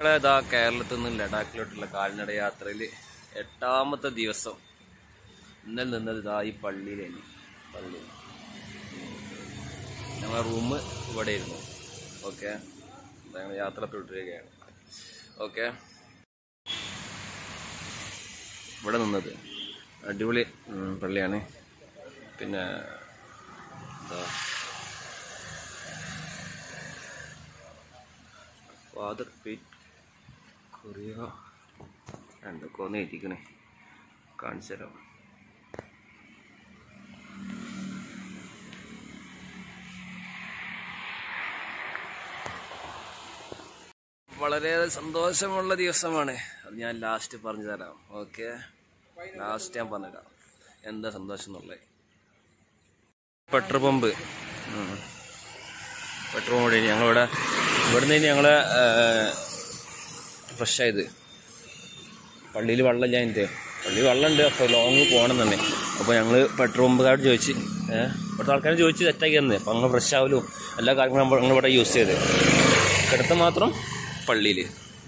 ഞങ്ങളെ ഇതാ കേരളത്തിൽ നിന്ന് ലഡാക്കിലോട്ടുള്ള കാൽനട യാത്രയിൽ എട്ടാമത്തെ ദിവസം ഇന്നലെ നിന്നത് ഇതാ ഈ പള്ളിയിലാണ് പള്ളി ഞങ്ങളെ റൂം ഇവിടെ ഇരുന്നു ഓക്കെ ഞങ്ങൾ യാത്ര തുടരുകയാണ് ഓക്കെ ഇവിടെ നിന്നത് അടിപൊളി ഉം, പള്ളിയാണ് പിന്നെ എന്താ ഫാദർ പീറ്റ് കൊറിയ എന്തൊക്കെ ഒന്ന് എഴുതിക്കണേ കാണിച്ചു തരാം വളരെ സന്തോഷമുള്ള ദിവസമാണ് അത് ഞാൻ ലാസ്റ്റ് പറഞ്ഞു തരാം ഓക്കെ ലാസ്റ്റ് ഞാൻ പറഞ്ഞുതരാം എന്താ സന്തോഷം എന്നുള്ളത് പെട്രോൾ പമ്പ് ഉം. പെട്രോൾ പമ്പ് ഇനി ഞങ്ങളിവിടെ ഇവിടുന്ന് ഇനി ഞങ്ങള് ഫ്രഷ് ആയത് പള്ളിയിൽ വെള്ളമില്ല എൻ്റെ പള്ളിയിൽ വെള്ളമുണ്ട് അപ്പോൾ ലോങ് പോകണം തന്നെ അപ്പോൾ ഞങ്ങൾ പെട്രോൾ പമ്പുകാരോട് ചോദിച്ച് ഏഹ് ഇവിടുത്തെ ആൾക്കാർ ചോദിച്ച് സെറ്റാക്കി തന്നെ അപ്പോൾ ഞങ്ങൾ ഫ്രഷ് ആവലും എല്ലാ കാര്യങ്ങളും നമ്മൾ ഞങ്ങൾ ഇവിടെ യൂസ് ചെയ്ത് കിടത്ത മാത്രം പള്ളിയിൽ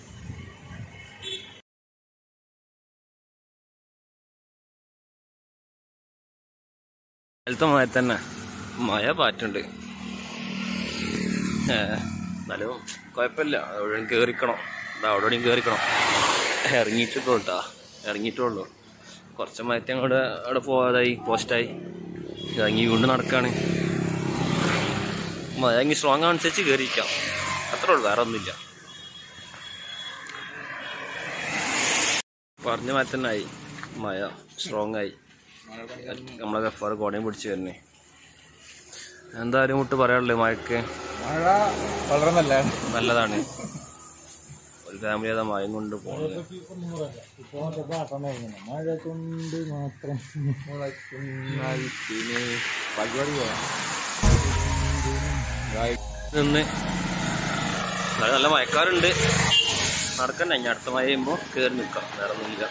കാലത്തെ മഴ തന്നെ മഴ പാറ്റുണ്ട് ഏ, എന്നാലും കുഴപ്പമില്ല എവിടെയും കയറിക്കണം എന്താ അവിടെ എവിടെയും കയറിക്കണം ഇറങ്ങിയിട്ടുള്ളൂ കേട്ടാ ഇറങ്ങിയിട്ടുള്ളൂ കുറച്ച് മയത്തെ അങ്ങോട്ട് അവിടെ പോകാതായി പോസ്റ്റായി ഇറങ്ങി വീണ്ടും നടക്കാണ് മഴ ഇങ്ങനെ സ്ട്രോങ് അനുസരിച്ച് കയറിയിരിക്കാം അത്രേ ഉള്ളൂ വേറെ ഒന്നുമില്ല പറഞ്ഞ മാറ്റം തന്നെ ആയി മഴ സ്ട്രോങ് ആയി നമ്മളെ ഗഫാർ കോടയും പിടിച്ച് വരുന്നേ എന്തായാലും മുട്ട് പറയാനുള്ളത് മഴക്ക് മഴ വളരെ നല്ല നല്ലതാണ് ഒരു ഫാമിലി അതാ മയം കൊണ്ട് പോകുന്നത് മഴ കൊണ്ട് മാത്രം പിന്നെ പരിപാടി പോകാം നിന്ന് നല്ല നല്ല മയക്കാറുണ്ട് നടക്കണ്ട ഇനി അടുത്ത മഴ ചെയ്യുമ്പോൾ കയറി നിൽക്കാം വേറെ ഒന്നുമില്ല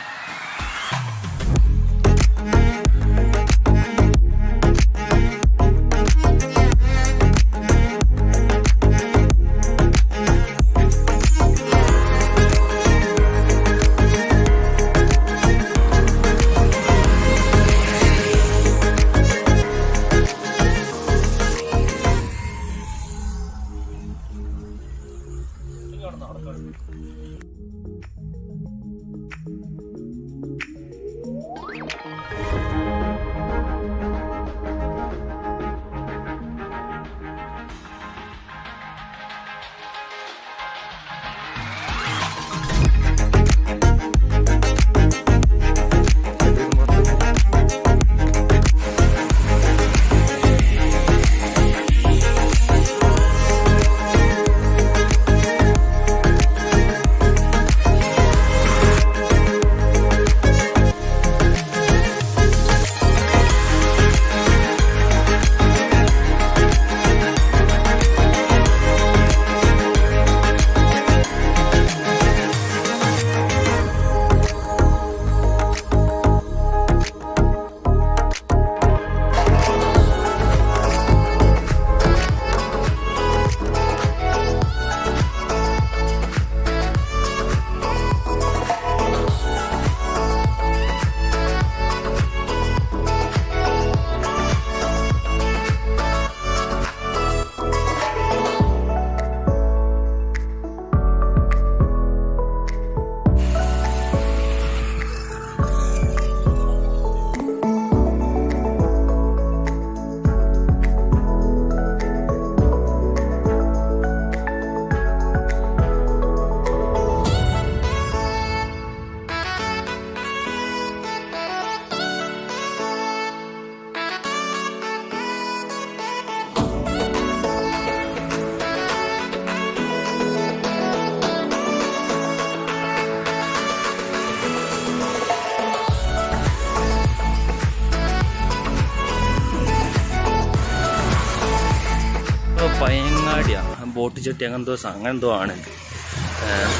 ഇപ്പോൾ പയങ്ങാടിയാ ബോട്ട് ചട്ടി അങ്ങനെ എന്തോ സ- അങ്ങനെ എന്തോ ആണ് ഇത് ഏഹ്,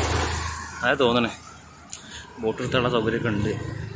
അത് തോന്നണേ ബോട്ട് എടുത്തുള്ള സൗകര്യമൊക്കെ ഉണ്ട്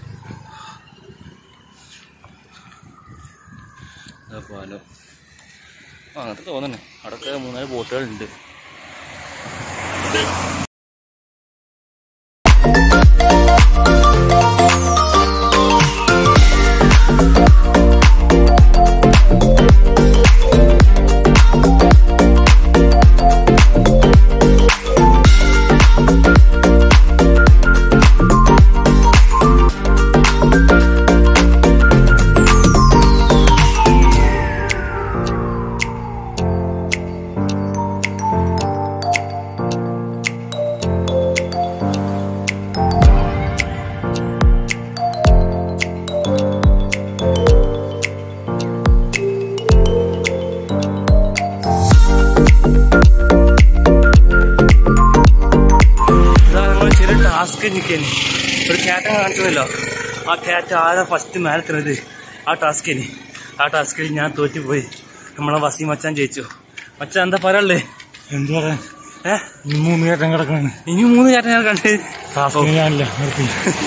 ആ പാലം ആ അങ്ങനത്തെ തോന്നണേ അവിടെയൊക്കെ മൂന്നാല് ബോട്ടുകളുണ്ട് ഇതാ നമ്മൾ ചെറിയ ടാസ്ക് നിൽക്കേനി ഒരു ക്യാറ്റ കാണിച്ചതല്ലോ ആ ക്യാറ്റ് ആരാ ഫസ്റ്റ് മേലത്തുന്നത് ആ ടാസ്കിന് ആ ടാസ്കിൽ ഞാൻ തോറ്റുപോയി നമ്മളെ വസീം മച്ചാൻ ജയിച്ചു മച്ചാൻ എന്താ പറയല്ലേ എന്ത് പറയാൻ ഏ ഇനി മൂന്ന് കയറ്റം കിടക്കാണ് ഇനി മൂന്ന് ക്യാറ്റ് ഞാൻ കണ്ട് ടാസ്കിന് ഞാനില്ല നിർത്തി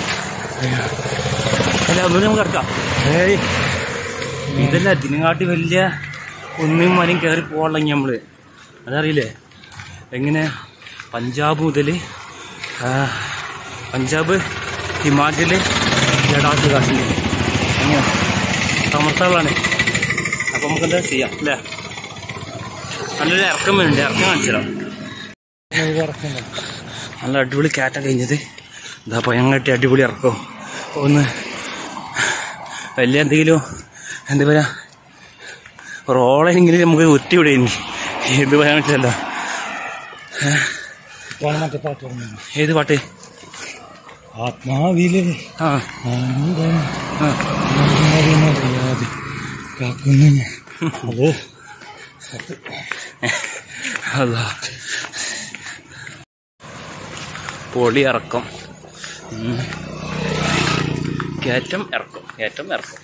അല്ല ഒന്നുകൂടി നമുക്ക് കിടക്കാം ഏയ് ഇതല്ല ഇതിനെക്കാട്ടി വലിയ ഒന്നും മരം കയറി പോകണ നമ്മള് അതറിയില്ലേ എങ്ങനെ പഞ്ചാബ് മുതൽ പഞ്ചാബ് ഹിമാചല് ലഡാക്ക് കാശ്മീർ അങ്ങനെ സമർത്ഥകളാണ് അപ്പൊ നമുക്ക് എന്താ ചെയ്യാം അല്ലേ നല്ലൊരു ഇറക്കം വരുന്നുണ്ട് ഇറക്കം കാണിച്ചിടാം ഇത് ഇറക്കണ്ട നല്ല അടിപൊളി കാറ്റ കഴിഞ്ഞത് ഇതാ പയങ്ങട്ടി അടിപൊളി ഇറക്കം ഒന്ന് വലിയ എന്തെങ്കിലും എന്താ പറയാ റോളെങ്കിലും നമുക്ക് ഒറ്റ ഇവിടെ ഇത് പറയാൻ പറ്റില്ലല്ലോ ഇതാണ് മറ്റേ പാട്ട് പറഞ്ഞത് ഏത് പാട്ട് ആത്മാവിലെ ആ ആനന്ദം ആ അറിയാതെ കാക്കുന്നു ഞാൻ. അത് അതാ പൊളി ഇറക്കം ഉം. കയറ്റം ഇറക്കം കയറ്റം ഇറക്കം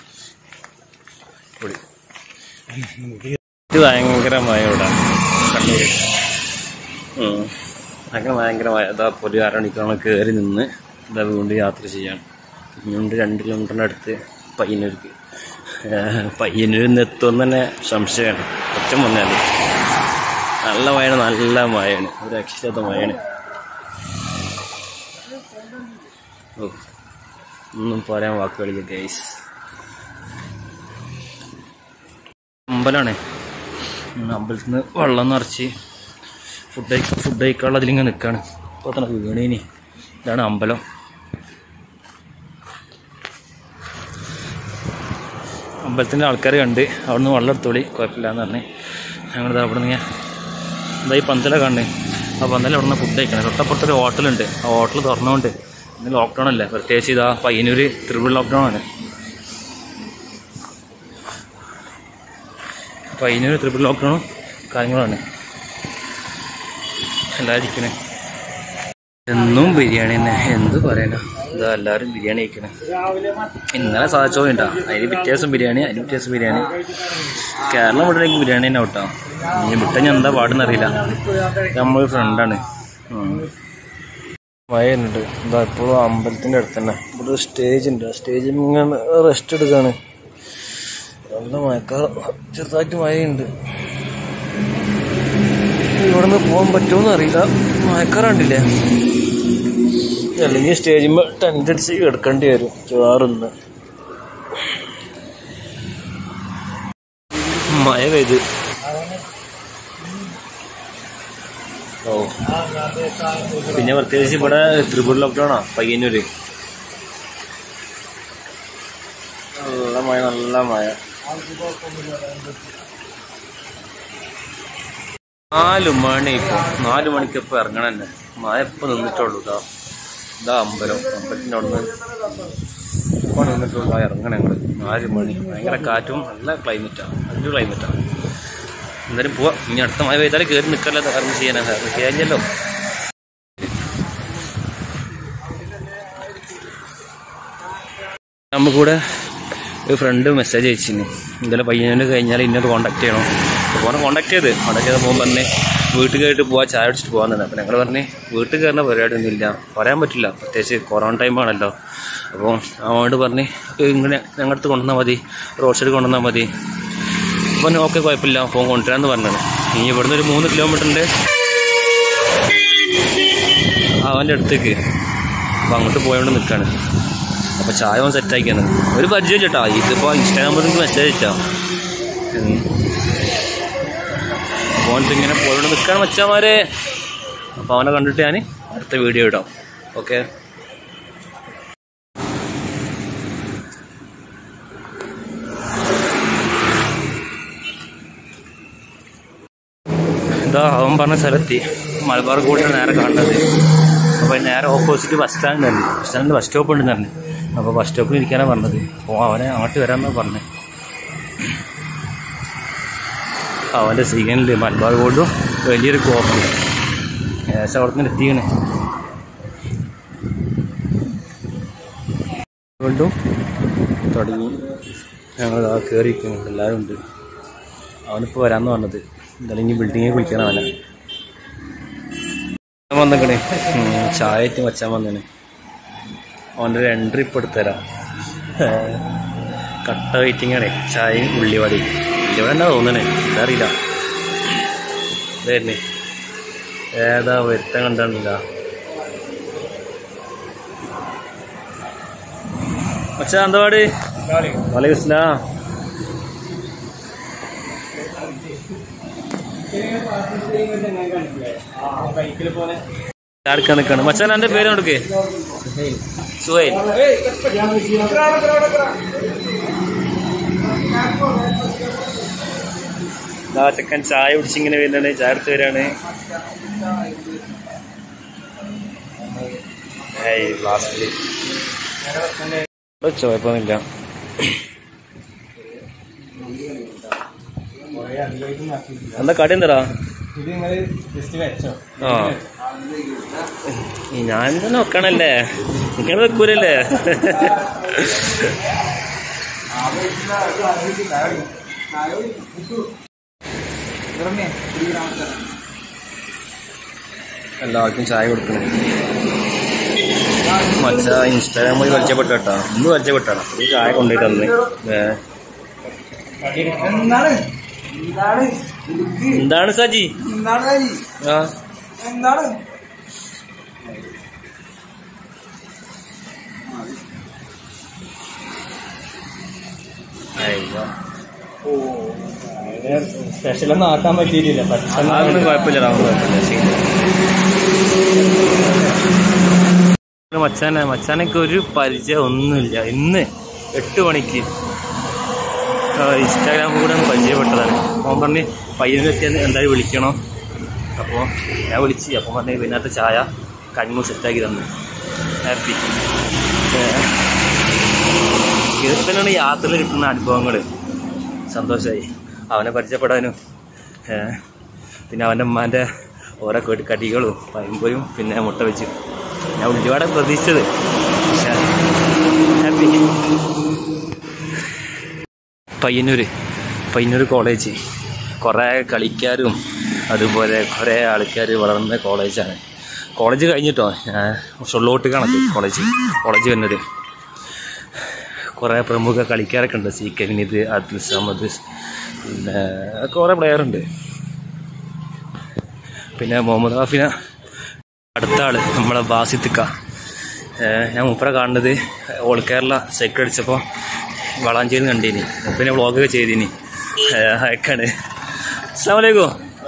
പൊളി ഇത് ഭയങ്കരമായ ഇവിടെ കണ്ണൂര് ഉം. അങ്ങനെ ഭയങ്കരമായ അതാ പൊലി അരമണിക്കാണ് കയറി നിന്ന് ഇതാ വീണ്ടും യാത്ര ചെയ്യാണ് ഇനിയുണ്ട് രണ്ട് കിലോമീറ്ററിൻ്റെ അടുത്ത് പയ്യന്നൂർക്ക് ഏഹ് പയ്യന്നൂരിൽ നിന്ന് എത്തുമെന്ന് തന്നെ സംശയമാണ് ഒറ്റ വന്നാൽ നല്ല മഴയാണ് നല്ല മഴയാണ് ഒരു രക്ഷിതാത്ത മഴയാണ് ഓ ഒന്നും പറയാൻ വാക്കുകളില്ല ഗൈസ് അമ്പലമാണ് അമ്പലത്തിൽ നിന്ന് വെള്ളം നിറച്ച് ഫുഡ് കഴി ഫുഡ് കഴിക്കാനുള്ള അതിലിങ്ങനെ നിൽക്കുകയാണ് ഇപ്പോൾ തന്നെ വീണീനി ഇതാണ് അമ്പലം അമ്പലത്തിൻ്റെ ആൾക്കാർ കണ്ട് അവിടുന്ന് വെള്ളം എടുത്തോളി കുഴപ്പമില്ല എന്ന് പറഞ്ഞ് ഞങ്ങളിത് അവിടെ നിന്ന് എന്താ ഈ പന്തല കാണുന്നത് ആ പന്തല അവിടെ നിന്ന് ഫുഡ് കഴിക്കണം തൊട്ടപ്പുറത്തൊരു ഹോട്ടലുണ്ട് ആ ഹോട്ടൽ തുറന്നുകൊണ്ട് ഇന്ന് ലോക്ക്ഡൗൺ അല്ലേ പ്രത്യേകിച്ച് ഇതാ പയ്യന്നൂർ ത്രിപിൾ ലോക്ക്ഡൗൺ ആണ് പയ്യന്നൂർ ത്രിപിൾ ലോക്ക്ഡൗണും കാര്യങ്ങളാണ് എല്ലാവരും ഇരിക്കണേ എന്നും ബിരിയാണി തന്നെ എന്ത് പറയാനാ ഇതാ എല്ലാവരും ബിരിയാണി കഴിക്കണേ ഇന്നലെ സാധിച്ചോ ഉണ്ടാ അതിന് പിറ്റേ ദിവസം ബിരിയാണി അതിന് പിറ്റേ ദിവസം ബിരിയാണി കേരളം വിടണമെങ്കിൽ ബിരിയാണി തന്നെ കേട്ടോ ഇനി വിട്ട ഞാൻ എന്താ പാടുന്ന അറിയില്ല നമ്മൾ ഫ്രണ്ടാണ് മഴയുണ്ട് എന്താ ഇപ്പോഴും അമ്പലത്തിൻ്റെ അടുത്ത് തന്നെ ഇവിടെ ഒരു സ്റ്റേജ് ഉണ്ട് ആ സ്റ്റേജിൽ ഇങ്ങനെ റെസ്റ്റ് എടുക്കാണ് നല്ല മഴക്കാർ ചെറുതായിട്ട് മഴയുണ്ട് ഇവിടെ നിന്ന് പോകാൻ പറ്റുമെന്ന് അറിയില്ല മഴക്കാർ കണ്ടില്ലേ അല്ലെങ്കിൽ സ്റ്റേജിൽ ടെൻ്റ് അടിച്ച് കിടക്കേണ്ടി വരും ചുവാറുന്ന് മഴ പെയ്ത് ഓ പിന്നെ പ്രത്യേകിച്ച് ഇവിടെ ത്രിപുര ലോക്ക്ഡൗണാ പയ്യന്നൂര് നല്ല മഴ നല്ല മഴ നാല് മണി ഇപ്പൊ നാല് മണിക്ക് ഇപ്പൊ ഇറങ്ങണം തന്നെ മഴ ഇപ്പൊ നിന്നിട്ടുള്ളൂ ഇതാ ഇതാ അമ്പലം അമ്പലത്തിന്റെ അവിടെ നിന്ന് ഇപ്പൊ നിന്നിട്ടുള്ളൂ ഇറങ്ങണം ഞങ്ങള് നാല് മണി ഭയങ്കര കാറ്റും നല്ല ക്ലൈമറ്റാണ് നല്ല ക്ലൈമറ്റാണ് എന്തായാലും പോവാ ഇനി അടുത്ത മഴ പെയ്താലേ കയറി നിൽക്കല്ലോ കാരണം ചെയ്യാനാ കാരണം ചെയ്യാനില്ലല്ലോ നമുക്കിവിടെ ഒരു ഫ്രണ്ട് മെസ്സേജ് അയച്ചിന് ഇന്നലെ പയ്യനോട് കഴിഞ്ഞാൽ ഇന്നത് കോൺടാക്ട് ചെയ്യണം അപ്പോൾ കോൺടാക്ട് ചെയ്ത് കോൺടാക്ട് ചെയ്ത് പോകുമ്പോൾ പറഞ്ഞ് വീട്ടിൽ കയറിയിട്ട് പോവാ ചായ അടിച്ചിട്ട് പോകാൻ അപ്പോൾ ഞങ്ങൾ പറഞ്ഞ് വീട്ടിൽ കയറുന്ന പരിപാടി ഒന്നും ഇല്ല പറയാൻ പറ്റില്ല പ്രത്യേകിച്ച് കൊറോണ ടൈമാണല്ലോ അപ്പോൾ അവനോട് പറഞ്ഞ് ഇങ്ങനെ ഞങ്ങളുടെ അടുത്ത് കൊണ്ടുവന്നാൽ മതി റോഡ് സൈഡ് കൊണ്ടുവന്നാൽ മതി അപ്പം ഓക്കെ കുഴപ്പമില്ല ഫോൺ കൊണ്ടുവരാമെന്ന് പറഞ്ഞാണ് ഇനി ഇവിടുന്ന് ഒരു മൂന്ന് കിലോമീറ്ററിൻ്റെ അവൻ്റെ അടുത്തേക്ക് അപ്പോൾ അങ്ങോട്ട് പോയോണ്ട് നിൽക്കാണ് അപ്പോൾ ചായ അവൻ സെറ്റാക്കിയാണ് ഒരു പരിചയം ചേട്ടാ ഇതിപ്പോൾ ഇൻസ്റ്റാഗ്രാമിൽ എനിക്ക് മെസ്സേജ് അയച്ചാ അപ്പോൾ ഇങ്ങനെ പോയോണ്ട് നിൽക്കാൻ മച്ചാമാരെ അപ്പോൾ അവനെ കണ്ടിട്ട് ഞാൻ അടുത്ത വീഡിയോ ഇടാം ഓക്കെ ഇതാ അവൻ പറഞ്ഞ സ്ഥലത്തി മലബാർ കോട്ടിന് നേരെ കാണുന്നത് അപ്പോൾ നേരെ ഓപ്പോസിറ്റ് ബസ് സ്റ്റാൻഡ് ഉണ്ട് ബസ് സ്റ്റാൻഡിൽ ബസ് സ്റ്റോപ്പ് ഉണ്ടെന്ന് പറഞ്ഞു അപ്പോൾ ബസ് സ്റ്റോപ്പിൽ ഇരിക്കാനാണ് പറഞ്ഞത് അപ്പോൾ അവനെ അങ്ങോട്ട് വരാമെന്നാണ് പറഞ്ഞത് അവൻ്റെ സീകനിൽ മലബാർ ഗോൾഡും വലിയൊരു കോപ്പും ഏകദേശം അവിടെ നിന്ന് എത്തിക്കണേ ഗോൾഡും തുടങ്ങി ഞങ്ങൾ ആ കയറിയിരിക്കുന്നു എല്ലാവരും ഉണ്ട് അവനിപ്പോൾ വരാമെന്ന് പറഞ്ഞത് എന്തായാലും ഇനി ബിൽഡിങ്ങിൽ കുളിക്കാൻ അവനെ വന്നിക്കണേ ചായ ആയിട്ട് വച്ചാൻ വന്നേനെ അവൻ്റെ ഒരു എൻട്രി ഇപ്പോൾ എടുത്തുതരാം കട്ട വെയിറ്റിംഗ് ആണ് ചായയും ഉള്ളിവടി ഉള്ളിവട എന്നാ തോന്നണേ ഇതറിയില്ല ഇതായിരുന്നേ ഏതാ വരുത്തം കണ്ടില്ല മച്ചാ എന്താ പാട് വലൈക്കും സ്ലാം ആർക്കാ നിൽക്കാണ് മച്ചാൻ എൻ്റെ പേര് കൊടുക്കേ സുഹൈൽ ആ ചെക്കൻ ചായ കുടിച്ചിങ്ങനെ വരുന്നുണ്ട് ചായ എടുത്ത് വരാണ് ഏയ് ലാസ്റ്റില് കുഴപ്പമൊന്നുമില്ല എന്താ കടി എന്താടാ ആ ഈ ഞാൻ തന്നെ വെക്കണല്ലേ നിങ്ങൾ വെക്കൂലല്ലേ എല്ലാവർക്കും ചായ കൊടുക്കണം മച്ച ഇൻസ്റ്റാഗ്രാം വഴി പരിചയപ്പെട്ട കേട്ടോ ഇന്ന് പരിചയപ്പെട്ടാണ് ഒരു ചായ കൊണ്ടുപോയി തന്നെ എന്താണ് എന്താണ് എന്താണ് സജി എന്താണ് ആ എന്താണ് അയ്യോ സ്പെഷ്യലൊന്നും ആക്കാൻ പറ്റിയിട്ടില്ല അതൊന്നും കുഴപ്പമില്ല അതൊന്നും കുഴപ്പമില്ല ശരി. മച്ചാനെ മച്ചാനൊക്കെ ഒരു പരിചയം ഒന്നുമില്ല ഇന്ന് എട്ട് മണിക്ക് ഇൻസ്റ്റാഗ്രാം കൂടെ ഒന്ന് പരിചയപ്പെട്ടതാണ് അവൻ പറഞ്ഞ് പയ്യനെത്തി എന്തായാലും വിളിക്കണം അപ്പോൾ ഞാൻ വിളിച്ച് അപ്പം പറഞ്ഞ് പിന്നത്തെ ചായ കണ്ണു സെറ്റാക്കി തന്നു ഹാപ്പി ഇതൊക്കെ തന്നെയാണ് യാത്രയിൽ കിട്ടുന്ന അനുഭവങ്ങൾ സന്തോഷമായി അവനെ പരിചയപ്പെടാനും ഏ, പിന്നെ അവൻ്റെ ഉമ്മാൻ്റെ ഓരോ കടി- കടികളും പയമ്പൊരും പിന്നെ മുട്ട വെച്ച് ഞാൻ ഉള്ളിവാടെ പ്രതീക്ഷിച്ചത് പക്ഷേ ഹാപ്പി പയ്യന്നൂര് പയ്യന്നൂർ കോളേജ് കുറേ കളിക്കാരും അതുപോലെ കുറേ ആൾക്കാർ വളർന്ന കോളേജാണ് കോളേജ് കഴിഞ്ഞിട്ടോ ഞാൻ ഷൊള്ളോട്ട് കണക്ക് കോളേജ് കോളേജ് വരുന്നത് കുറേ പ്രമുഖ കളിക്കാരൊക്കെ ഉണ്ട് സി കെ വിനീത് അബ്ദുൽ സമദ് പിന്നെ കുറേ പ്ലെയറുണ്ട് പിന്നെ മുഹമ്മദ് ഹാഫിന അടുത്ത ആള് നമ്മളെ ബാസിത്തിക്ക ഏഹ് ഞാൻ മുപ്പര കാണുന്നത് ഓൾ കേരള സൈക്കിൾ അടിച്ചപ്പോൾ വളാഞ്ചേരി കണ്ടീനി മുപ്പിനെ വ്ളോഗൊക്കെ ചെയ്തിനി അയക്കാണ് അസ്സാം വലൈക്കും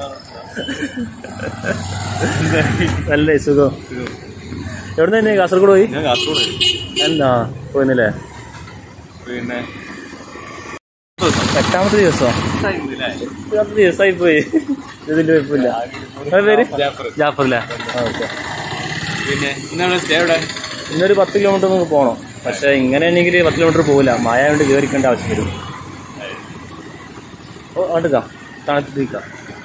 നല്ല സുഖം എവിടെ നിന്ന് കാസർഗോഡ് പോയി ഞാൻ കാസർഗോഡ് എന്നാ പോയിരുന്നില്ലേ പിന്നെ എട്ടാമത്തെ ദിവസം എട്ടാമത്തെ ദിവസമായി പോയി ഇതിന്റെ കുഴപ്പമില്ല നിങ്ങളുടെ പേര് ജാഫർ. ജാഫറില്ല ഓക്കെ പിന്നെ ഇന്നാണ് സ്റ്റേ എവിടെ ഇന്നൊരു പത്ത് കിലോമീറ്റർ നമുക്ക് പോകണം പക്ഷെ ഇങ്ങനെയാണെങ്കിൽ പത്ത് കിലോമീറ്റർ പോകില്ല മഴ കൊണ്ട് കയറിക്കേണ്ട ആവശ്യം വരും ഓ അടുക്കാം തണുത്തിരിക്കാം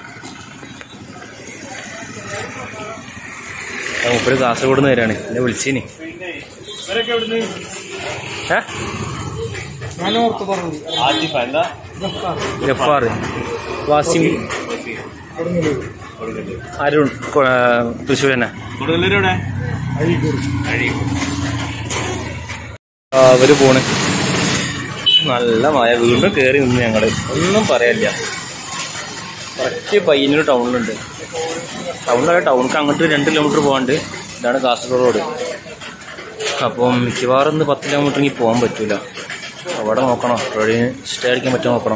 മുപ്പര് കാസർഗോഡ് നിന്ന് വരാണ് എന്നെ വിളിച്ചിനി ഇവരൊക്കെ എവിടുന്ന് ഏ ഞാൻ ഓർത്ത് പറഞ്ഞു ആസിഫ എന്താ ഗഫാർ വാസിം അരുൺ കൊ- ആ, തൃശ്ശൂർ തന്നെ കൊടുങ്ങല്ലൂരെവിടെ ആ, അവര് പോണ് നല്ല മഴ വീണ്ടും കയറി നിന്ന് ഞങ്ങള് ഒന്നും പറയാനില്ല കുറച്ച് പയ്യന്നൂർ ടൗണിലുണ്ട് ടൗണിലല്ല ടൗണിക്ക് അങ്ങോട്ട് രണ്ട് കിലോമീറ്റർ പോകാണ്ട് ഇതാണ് കാസർഗോഡ് റോഡ് അപ്പം മിക്കവാറും ഇന്ന് പത്ത് കിലോമീറ്ററെങ്കിൽ പോകാൻ പറ്റൂല അവിടെ നോക്കണം എവിടെയും സ്റ്റേ അടിക്കാൻ പറ്റുമോ നോക്കണം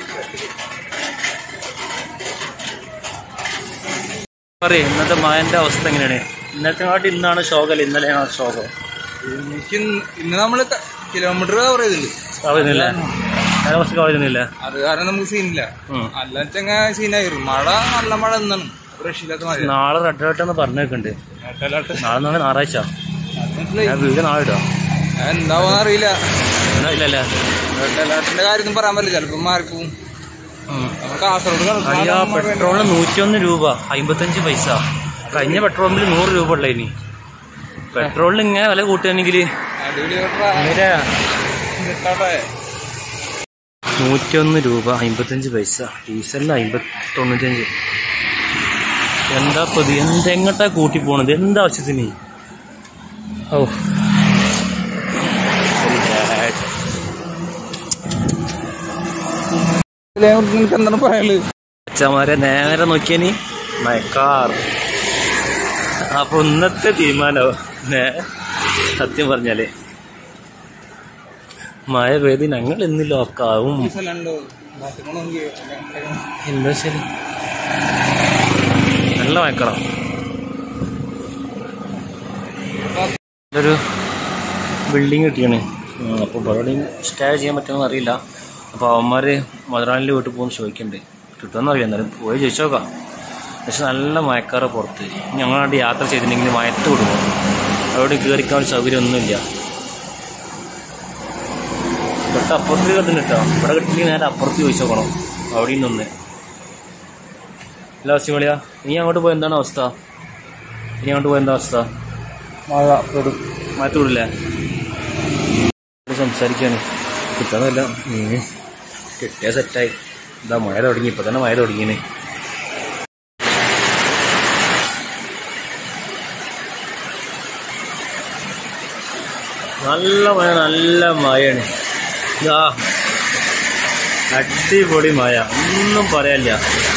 പറയേ ഇന്നത്തെ മഴന്റെ അവസ്ഥ എങ്ങനെയാണ് ഇന്നത്തെ കാട്ടി ഇന്നാണ് ഷോകല്ല ഇന്നലെയാണ് ഷോകം എനിക്ക് ഇന്ന് നമ്മള് കിലോമീറ്റർ കവർ ചെയ്തിട്ടുണ്ട് കവരുന്നില്ല കാലാവസ്ഥ കവരുന്നില്ല അത് കാരണം നമുക്ക് സീനില്ല അല്ല ചെങ്ങ സീനായിരുന്നു മഴ നല്ല മഴ എന്നാണ് രക്ഷയില്ലാത്ത മഴ നാളെ റെഡ് അലേർട്ട് എന്ന് പറഞ്ഞേക്കുണ്ട് നാളെ നാളെ ഞായറാഴ്ച ഞാൻ വീട് നാളെ ഇടാം എന്താവോന്ന് അറിയില്ല എന്നാ ഇല്ലല്ലേ റെഡ് അലേർട്ടിന്റെ കാര്യമൊന്നും പറയാൻ പറ്റില്ല ചിലപ്പോ മാറിപ്പോവും നമുക്ക് കാസർഗോഡ് അയ്യാ പെട്രോളിന് നൂറ്റിയൊന്ന് രൂപ അമ്പത്തഞ്ച് പൈസ കഴിഞ്ഞ പെട്രോൾ പമ്പിൽ നൂറ് രൂപ ഉള്ള ഇനി പെട്രോളിന് ഇങ്ങനെ വില കൂട്ടുകയാണെങ്കിൽ അടിപൊളി നൂറ്റിയൊന്ന് രൂപ അമ്പത്തഞ്ച് പൈസ ഡീസലിന് അമ്പത്തി തൊണ്ണൂറ്റഞ്ച് എന്താ പതി എന്തെങ്ങട്ടാ കൂട്ടി പോണത് എന്താ ആവശ്യത്തിന് ഓ നിനക്ക് എന്താണ് പറയാനുള്ളത് അച്ഛന്മാരെ നേരെ നോക്കിയനി മയക്കാർ അപ്പൊ ഇന്നത്തെ തീരുമാനോ നേ സത്യം പറഞ്ഞാലേ മഴ പെയ്ത് ഞങ്ങൾ ഇന്ന് ലോക്കാവും സ്ഥലമുണ്ടോ മാറ്റിക്കണമെങ്കിൽ എന്താ ശരി നല്ല മയക്കണം ഒരു ബിൽഡിങ് കിട്ടിയാണ് അപ്പോൾ എവിടെയും സ്റ്റേ ചെയ്യാൻ പറ്റുമെന്ന് അറിയില്ല അപ്പോൾ അവന്മാര് മുതലാളിൻ്റെ വീട്ടിൽ പോകുന്ന ചോദിക്കുന്നുണ്ട് കിട്ടുമെന്ന് അറിയാം എന്നാലും പോയി ചോദിച്ചു നോക്കാം പക്ഷെ നല്ല മയക്കാറ് പുറത്ത് ഞങ്ങളാണ്ട് യാത്ര ചെയ്തിട്ടുണ്ടെങ്കിൽ മയത്ത് കൊടുക്കും അവിടെ കയറിക്കാൻ സൗകര്യമൊന്നുമില്ല തൊട്ട് അപ്പുറത്ത് കിട്ടുന്നു കേട്ടോ ഇവിടെ കിട്ടില്ലെങ്കിൽ നേരെ അപ്പുറത്ത് ചോദിച്ചു നോക്കണം അവിടെയും നിന്ന് അല്ല സിമളിയ നീ അങ്ങോട്ട് പോയ എന്താണ് അവസ്ഥ നീ അങ്ങോട്ട് പോയ എന്താ അവസ്ഥ മഴ പെടും മാറ്റൂടില്ലേ സംസാരിക്കാണ് കിട്ടാന്നല്ല കിട്ടിയ സെറ്റായി ഇതാ മഴ തുടങ്ങി ഇപ്പൊ തന്നെ മഴ തുടങ്ങിയേ നല്ല മഴ നല്ല മഴയാണ് ഇതാ അടിപൊളി മഴ ഒന്നും പറയാനില്ല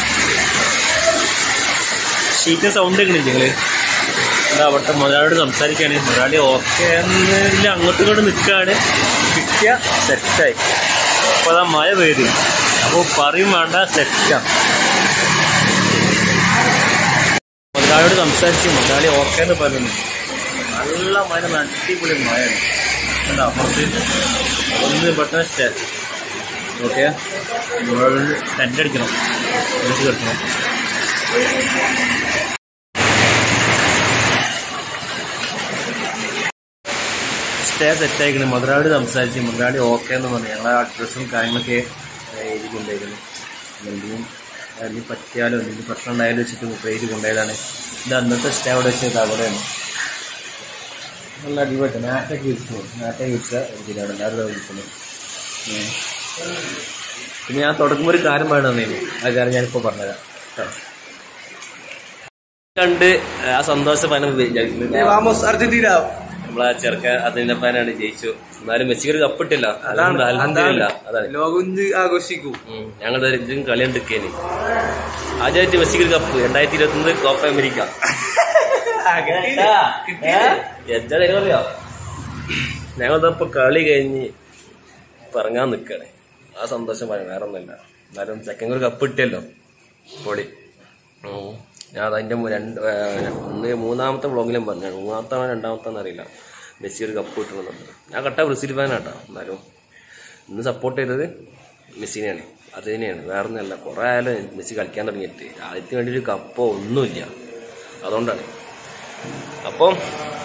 ഷീറ്റ് സൗണ്ട് കേൾക്കണില്ല നിങ്ങള് എന്താ അവിടുത്തെ മുതലാളിയോട് സംസാരിക്കുകയാണ് മുതലാളി ഓക്കെ എന്നില്ല അങ്ങോട്ടും ഇങ്ങോട്ട് നിൽക്കുകയാണ് കിട്ടിയ സെറ്റായി അപ്പോൾ അതാ മഴ പെയ്ത് അപ്പോൾ പറയും വേണ്ട സെറ്റാണ് മുതലാളിയോട് സംസാരിച്ചു മുതലാളി ഓക്കെ എന്ന് പറയുന്നു നല്ല മഴ അടിപൊളി മഴയാണ് എന്താ അപ്പുറത്ത് ഒന്ന് പെട്ടെന്ന് സ്റ്റേ ഓക്കെ ടെൻ്റ് അടിക്കണം എന്നിട്ട് കിട്ടണം സ്റ്റേ സെറ്റ് ആയിക്കണ് മുതലാളി സംസാരിച്ച് മുതലാളി ഓക്കെ എന്ന് പറഞ്ഞു ഞങ്ങളെ അഡ്രസ്സും കാര്യങ്ങളൊക്കെ എഴുതി കൊണ്ടുപോയിരുന്നു എന്തെങ്കിലും അതിന് പറ്റിയാലോ എന്തെങ്കിലും പ്രശ്നം ഉണ്ടായാലും വെച്ചിട്ട് എഴുതി കൊണ്ടുപോയതാണ് ഇത് അന്നത്തെ സ്റ്റേ അവിടെ വെച്ചത് അവിടെയാണ് നല്ല അടിപൊളി നാറ്റൊക്കെ വിളിച്ചു നാറ്റൊക്കെ വിളിച്ച ഇതിൽ അവിടെ എല്ലാവരും വിളിക്കുന്നു ഉം. പിന്നെ ഞാൻ തുടങ്ങുമ്പോൾ ഒരു കാര്യം പറയണമെന്നേ ആ കാര്യം ഞാനിപ്പോൾ പറഞ്ഞുതരാം കേട്ടോ കണ്ട് ആ സന്തോഷം പനം വാമോസ് അർജന്റീന നമ്മളെ ചെറുക്ക അതിന്റെ ഫാനാണ് ജയിച്ചു എന്നാലും മെസ്സിക്ക് ഒരു കപ്പിട്ടില്ല അതുകൊണ്ട് അൽഹംദുലില്ലാ. അതാണ് ലോകം ആഘോഷിക്കൂ ഉം. ഞങ്ങളുടെ ഒരു ഇതും കളി എടുക്കേനി ആദ്യമായിട്ട് മെസ്സിക്ക് ഒരു കപ്പ് രണ്ടായിരത്തി ഇരുപത്തി ഒന്ന് കോപ്പ അമേരിക്ക എന്താ കാര്യം പറയാ ഞങ്ങളിപ്പോ കളി കഴിഞ്ഞ് ഇറങ്ങാൻ നിക്കാണ് ആ സന്തോഷം പറയാം വേറെ ഒന്നുമില്ല എന്നാലും സെക്കൻഡ് ഒരു കപ്പ് കിട്ടിയല്ലോ പൊളി ഉം. ഞാൻ അതിന്റെ മു- രണ്ട് ഏ, ഒന്ന് മൂന്നാമത്തെ വ്ളോഗിലും പറഞ്ഞു മൂന്നാമത്തെ രണ്ടാമത്തെ അറിയില്ല മെസ്സി ഒരു കപ്പ് കിട്ടണമെന്നുണ്ട് ഞാൻ കട്ട ബ്രസീൽ ഫാനാട്ടോ എന്നാലും ഇന്ന് സപ്പോർട്ട് ചെയ്തത് മെസ്സിനെയാണ് അത് തന്നെയാണ് വേറെ ഒന്നുമല്ല കുറേ ആയാലും മെസ്സി കളിക്കാൻ തുടങ്ങിയിട്ട് ആദ്യത്തിന് വേണ്ടി ഒരു കപ്പോ ഒന്നുമില്ല അതുകൊണ്ടാണ് അപ്പം